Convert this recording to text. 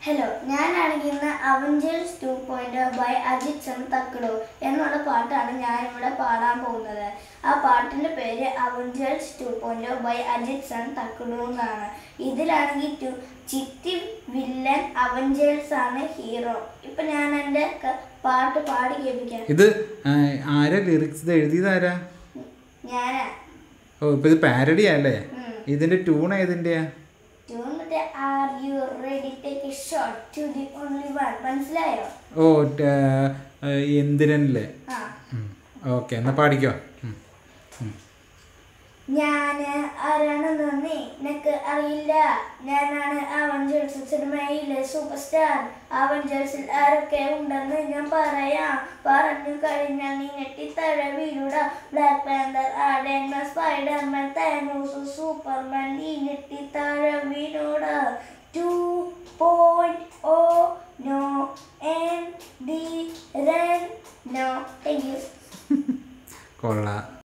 Hello ഞാനാണെങ്കിൽ ഇന്ന് Avengers two point by Ajith son തക്കടു എന്നുള്ള പാട്ടാണ് ഞാനിവിടെ പാടാൻ പോകുന്നത് ആ പാട്ടിന്റെ പേര് Avengers two point by Ajith son തക്കടു എന്നാണ് ഇതിലാണെങ്കിൽ ടു ചിത്തി വില്ലൻ അവഞ്ചേഴ്സ് ആണ് ഹീറോ ഇപ്പൊ ഞാൻ എൻ്റെ ക- പാട്ട് പാടി കേൾപ്പിക്കാം ഇത് ആ, ആരാ ലിറിക്സ് ഇത് എഴുതിയതാരാ ഞാനാ ഓ ഇപ്പൊ ഇത് പാരഡി അല്ലേ ഉം. ഇതിന്റെ ട്യൂൺ ഏതിന്റെയാ Tune the Are you ready? Take a shot to the only one. മനസ്സിലായോ ഓ ట- ആ, എന്തിരനില്ലേ ആ ഓക്കെ എന്നാ പാടിക്കോ ഉം. ഉം. ഞാന് ആരാണെന്ന് നീ നിനക്ക് അറിയില്ല ഞാനാണ് അവഞ്ചേഴ്സ് സിനിമയിലെ സൂപ്പർ സ്റ്റാർ അവഞ്ചേഴ്സിൽ ആരൊക്കെ ഉണ്ടെന്ന് ഞാൻ പറയാം പറഞ്ഞു കഴിഞ്ഞാൽ നീ ഞെട്ടിത്തഴ വീഴുട ബ്ലാക്ക് പാന്തർ ആഡേന്മാർ സ്പൈഡർമാൻ താനോസ് സൂപ്പർമാൻ നീ ഞെട്ടിത്താഴ വീണോട two point oh no end run no thank you കൊള്ളാം